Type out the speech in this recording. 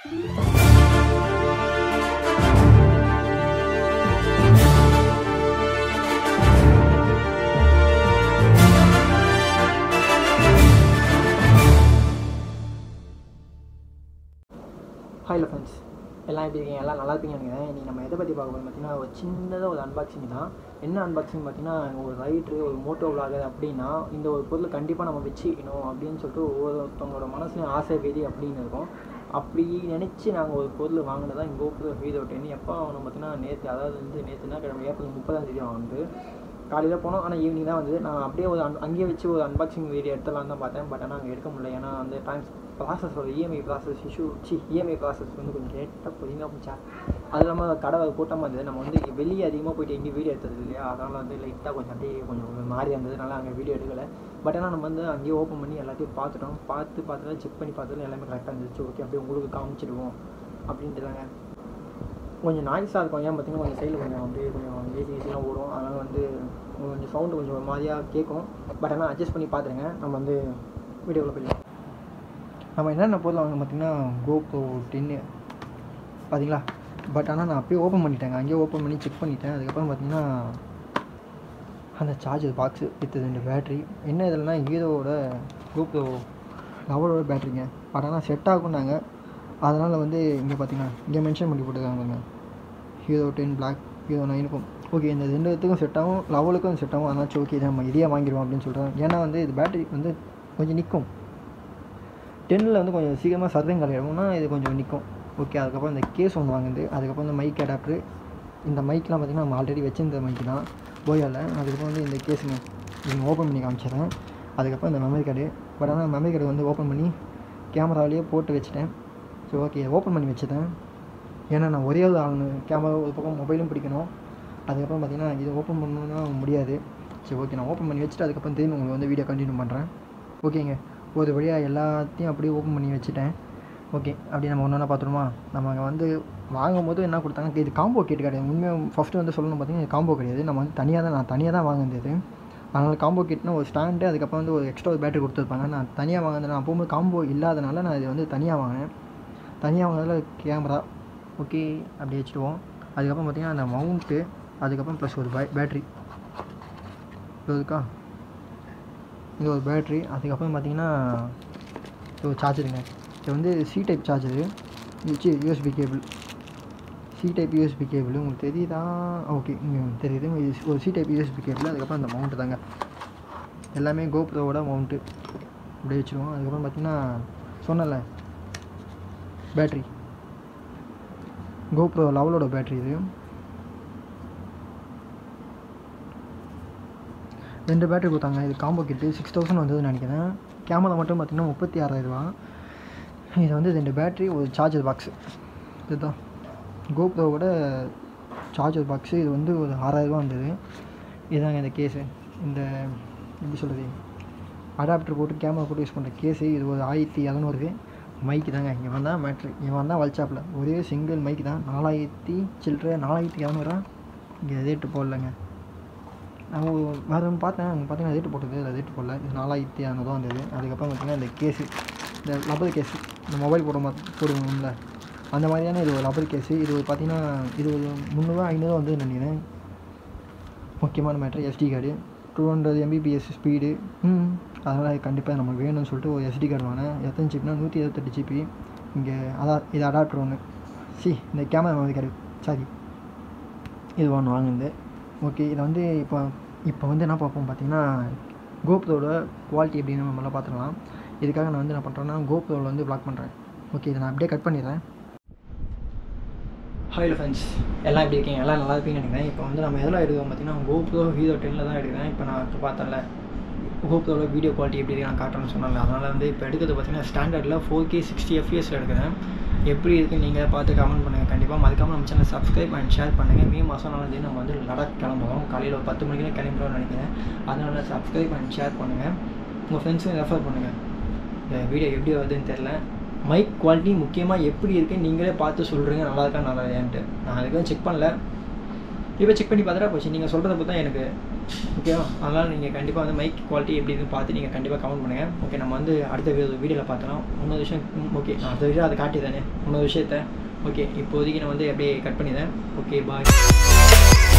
hi friends எல்லாம் எப்படி இருக்கீங்க எல்லாம் நல்லா இருப்பீங்கன்னு நினைக்கிறேன் இன்றைக்கி நம்ம எதை பற்றி பார்க்க போகிறோம் பார்த்தீங்கன்னா ஒரு சின்னதாக ஒரு அன்பாக்சிங் தான் என்ன அன்பாக்சிங் பார்த்தீங்கன்னா ஒரு ரைட்ரு ஒரு மோட்டோ விளாகர் அப்படின்னா இந்த ஒரு பொருள் கண்டிப்பாக நம்ம வச்சுக்கணும் அப்படின்னு சொல்லிட்டு ஒவ்வொருத்தவங்களோட மனசுலையும் ஆசை விதி அப்படின்னு இருக்கும் அப்படி நினச்சி நாங்கள் ஒரு பொருள் வாங்கினதான் இங்கே கோபுர ஹீரோ டென் எப்போ வாங்கணும் பார்த்தீங்கன்னா நேற்று அதாவது வந்து நேற்றுனா கிழமை ஏப்ரல் முப்பதாம் தேதி வாங்கினது காலையில் போனோம் ஆனால் ஈவினிங் தான் வந்து நான் அப்படியே ஒரு அன் அங்கேயே வச்சு ஒரு அன்பாக்சிங் வீடியோ எடுத்துலாம் தான் பார்த்தேன் பட் ஆனால் அங்கே எடுக்க முடியல ஏன்னா அந்த டைம்ஸ் ப்ராசஸ் ஒரு இஎம்ஐ ப்ராசஸ் இஷ்யூ சி இஎம்ஐ ப்ராசஸ் வந்து கொஞ்சம் லேட்டாக பொறுமையாக போச்சா அது இல்லாமல் கடை கூட்டமாக இருந்தது நம்ம வந்து வெளியே அதிகமாக போயிட்டு எங்கேயும் வீடியோ எடுத்தது இல்லையா அதனால் வந்து லைட்டாக கொஞ்சம் அப்படியே கொஞ்சம் ஒரு மாதிரி இருந்ததுனால அங்கே வீடியோ எடுக்கலை பட் ஆனால் நம்ம வந்து அங்கேயே ஓப்பன் பண்ணி எல்லாத்தையும் பார்த்துட்டோம் பார்த்து பார்த்துட்டு செக் பண்ணி பார்த்துட்டு எல்லாமே கரெக்டாக இருந்துச்சு ஓகே அப்படியே உங்களுக்கு காமிச்சிடுவோம் அப்படின்ட்டுதாங்க கொஞ்சம் நாய்ஸாக இருக்கும் ஏன் பார்த்தீங்கன்னா கொஞ்சம் சைடில் கொஞ்சம் அப்படியே கொஞ்சம் ஏசி ஏசிலாம் ஓடும் அதனால் வந்து கொஞ்சம் சவுண்டு கொஞ்சம் ஒரு மாதிரியாக கேட்கும் பட் ஆனால் அட்ஜஸ்ட் பண்ணி பார்த்துருங்க நம்ம வந்து வீடியோவில் போயிடலாம் நம்ம என்னென்ன பொருள் வாங்க பார்த்தீங்கன்னா கோப்ரோ டென்னு பார்த்தீங்களா பட் ஆனால் நான் அப்படியே ஓப்பன் பண்ணிட்டேங்க அங்கேயே ஓப்பன் பண்ணி செக் பண்ணிட்டேன் அதுக்கப்புறம் பார்த்தீங்கன்னா அந்த சார்ஜர் பாக்ஸு வித் ரெண்டு பேட்ரி என்ன இதில்னா ஹீரோவோட கோப்ரோ லவரோட பேட்ரிங்க பட் ஆனால் செட் ஆகும்னாங்க அதனால் வந்து இங்கே பார்த்தீங்கன்னா இங்கே மென்ஷன் பண்ணி போட்டுருக்காங்க ஹீரோ டென் பிளாக் ஹீரோ நைனுக்கும் ஓகே இந்த ரெண்டு இடத்துக்கும் செட் ஆகும் லெவலுக்கும் செட் ஆகும் அதனால் ஓகே நம்ம இதையே வாங்கிடுவோம் அப்படின்னு சொல்கிறாங்க ஏன்னா வந்து இது பேட்டரி வந்து கொஞ்சம் நிற்கும் டென்னில் வந்து கொஞ்சம் சீக்கிரமாக சர்விங் கலையிடும்னா இது கொஞ்சம் நிற்கும் ஓகே அதுக்கப்புறம் இந்த கேஸ் ஒன்று வாங்குது அதுக்கப்புறம் இந்த மைக் அடாப்டர் இந்த மைக்லாம் பார்த்திங்கன்னா நம்ம ஆல்ரெடி வச்சிருந்த மைக் தான் போயாவில் அதுக்கப்புறம் வந்து இந்த கேஸுங்க நீங்கள் ஓப்பன் பண்ணி காமிச்சிடுறேன் அதுக்கப்புறம் இந்த மெமரி கார்டு பட் ஆனால் மெமரி கார்டு வந்து ஓப்பன் பண்ணி கேமராவிலேயே போட்டு வச்சுட்டேன் ஸோ ஓகே ஓப்பன் பண்ணி வச்சுட்டேன் ஏன்னா நான் ஒரே ஒரு ஆள் கேமரா ஒரு பக்கம் மொபைலும் பிடிக்கணும் அதுக்கப்புறம் பார்த்தீங்கன்னா இது ஓப்பன் பண்ணணும்னா முடியாது சரி ஓகே நான் ஓப்பன் பண்ணி வச்சுட்டு அதுக்கப்புறம் திரும்பி உங்களுக்கு வந்து வீடியோ கண்டினியூ பண்ணுறேன் ஓகேங்க ஒரு வழியாக எல்லாத்தையும் அப்படியே ஓப்பன் பண்ணி வச்சுட்டேன் ஓகே அப்படி நம்ம ஒன்று ஒன்றா பார்த்துருமா நம்ம அங்கே வந்து வாங்கும் போது என்ன கொடுத்தாங்க இது காம்போ கிட் கிடையாது உண்மையாக ஃபஸ்ட்டு வந்து சொல்லணும் பார்த்தீங்கன்னா இது காம்போ கிடையாது நம்ம வந்து தனியாக தான் நான் தனியாக தான் வாங்கினது அதனால் காம்போ கிட்னா ஒரு ஸ்டாண்டு அதுக்கப்புறம் வந்து ஒரு எக்ஸ்ட்ரா ஒரு பேட்டரி கொடுத்துருப்பாங்க நான் தனியாக வாங்கினது நான் போகும்போது காம்போ இல்லாதனால நான் இது வந்து தனியாக வாங்கினேன் தனியாக வாங்கினதில் கேமரா ஓகே அப்படி வச்சுடுவோம் அதுக்கப்புறம் பார்த்திங்கன்னா அந்த மவுண்ட்டு அதுக்கப்புறம் ப்ளஸ் ஒரு பே பேட்ரி இது இருக்கா இது ஒரு பேட்ரி அதுக்கப்புறம் பார்த்திங்கன்னா இது ஒரு சார்ஜருங்க இது வந்து சி டைப் சார்ஜரு வச்சு USB cable C type USB cable உங்களுக்கு தெரியுதா ஓகே தெரியுது இது ஒரு சி டைப் யூஎஸ்பி கேபிள் அதுக்கப்புறம் அந்த மவுண்ட்டு தாங்க எல்லாமே கோப்ரோவோட மவுண்ட்டு அப்படியே வச்சுருவோம் அதுக்கப்புறம் பார்த்திங்கன்னா சொன்னல பேட்ரி கோப்ரோ லெவலோட பேட்ரி இது ரெண்டு பேட்டரி கொடுத்தாங்க இது காம்போ கிட்டு சிக்ஸ் தௌசண்ட் வந்ததுன்னு நினைக்கிறேன் கேமரா மட்டும் பார்த்திங்கன்னா முப்பத்தி ஆறாயிரரூவா இது வந்து ரெண்டு பேட்ரி ஒரு சார்ஜர் பாக்ஸு இதுதான் கோப்ரோவோட சார்ஜர் பாக்ஸு இது வந்து ஒரு ஆறாயிரரூவா வந்தது இதுதாங்க இந்த கேஸு இந்த எப்படி சொல்கிறது அடாப்டர் போட்டு கேமரா போட்டு யூஸ் பண்ணுற கேஸு இது ஒரு ஆயிரத்தி இரநூறு மைக்கு தாங்க இவன் தான் மேட்ரு இவன் தான் வல்சாப்பில் ஒரே சிங்கிள் மைக்கு தான் நாலாயிரத்தி சில்லற நாலாயிரத்தி இரநூறுவா இங்கே ரேட்டு போடலங்க நான் வேறு ஒன்று பார்த்தேன் அங்கே பார்த்தீங்கன்னா ரேட்டு போட்டது இல்லை ரேட்டு போடல இது நாலாயிரத்தி இரநூறுவா வந்தது அதுக்கப்புறம் பார்த்தீங்கன்னா இந்த கேஸு இந்த லப்பர் கேஸு இந்த மொபைல் போட போடுவோம்ல அந்த மாதிரியான இது ஒரு லப்பர் கேஸு இது ஒரு பார்த்தீங்கன்னா இது ஒரு முந்நூறுவா ஐநூறுவா வந்து நினைக்கிறேன் முக்கியமான matter SD card two hundred MBPS speed ம் அதனால் கண்டிப்பாக நமக்கு வேணும்னு சொல்லிட்டு ஒரு எஸ்டி கார்டு வாங்கினேன் எத்தனை ஜிபினா நூற்றி இருபத்தெட்டு ஜிபி இங்கே அதான் இது அடாப்டர் ஒன்று சி இந்த கேமரா மெமரி கார்டு சாரி இது ஒன்று வாங்கினது ஓகே இதை வந்து இப்போ இப்போ வந்து என்ன பார்ப்போம் பார்த்தீங்கன்னா கோப்ரோட குவாலிட்டி எப்படின்னு நம்மளாம் பார்த்துக்கலாம் இதுக்காக நான் வந்து என்ன பண்ணுறேன்னா கோப்ரோவில் வந்து ப்ளாக் பண்ணுறேன் ஓகே இதை நான் அப்படியே கட் பண்ணிடுறேன் ஹாய் ஃப்ரெண்ட்ஸ் எல்லாம் எப்படி இருக்கீங்க எல்லாம் நல்லா இருப்பீங்கன்னு நினைக்கிறேன் இப்போ வந்து நம்ம எதில் எடுக்கிறோம் பார்த்தீங்கன்னா கோப்ரோ ஹீரோ டென்னில் தான் எடுக்கிறேன் இப்போ நான் இப்போ பார்த்தேன்ல கோப்ரோட வீடியோ குவாலிட்டி எப்படி இருக்கு நான் காட்டுறேன்னு சொன்னாங்க அதனால் வந்து இப்போ எடுக்கிறது பார்த்தீங்கன்னா ஸ்டாண்டர்டில் ஃபோர் கே சிக்ஸ்டி எஃப்எஸில் எடுக்கிறேன் எப்படி இருக்குன்னு நீங்கள் பார்த்து கமெண்ட் பண்ணுங்கள் கண்டிப்பாக மறக்காமல் நம்ம சேனல் சப்ஸ்கிரைப் அண்ட் ஷேர் பண்ணுங்கள் மே மாதம் நாலு நம்ம வந்து லடாக் கிளம்புறோம் காலையில் ஒரு பத்து மணிக்கு கிளம்புறோம்னு நினைக்கிறேன் அதனால் சப்ஸ்கிரைப் அண்ட் ஷேர் பண்ணுங்கள் உங்கள் ஃப்ரெண்ட்ஸும் ரெஃபர் பண்ணுங்கள் இந்த வீடியோ எப்படி வருதுன்னு தெரில மைக் குவாலிட்டி முக்கியமாக எப்படி இருக்குன்னு நீங்களே பார்த்து சொல்கிறீங்க நல்லா இருக்கா நல்லா இல்லையான்ட்டு நான் அதுக்கு செக் பண்ணல இப்போ செக் பண்ணி பார்த்துட்டா போச்சு நீங்கள் சொல்கிறத பார்த்தா எனக்கு ஓகேவா அதனால் நீங்கள் கண்டிப்பாக வந்து மைக் குவாலிட்டி எப்படி இருக்குன்னு பார்த்து நீங்கள் கண்டிப்பாக கமெண்ட் பண்ணுங்கள் ஓகே நம்ம வந்து அடுத்த வீடியோவில் பார்த்தலாம் இன்னொரு விஷயம் ஓகே நான் அடுத்த வீடியோ அதை காட்டி தானே இன்னொரு விஷயத்த ஓகே இப்போதைக்கு நான் வந்து அப்படியே கட் பண்ணிடுறேன் ஓகே பாய்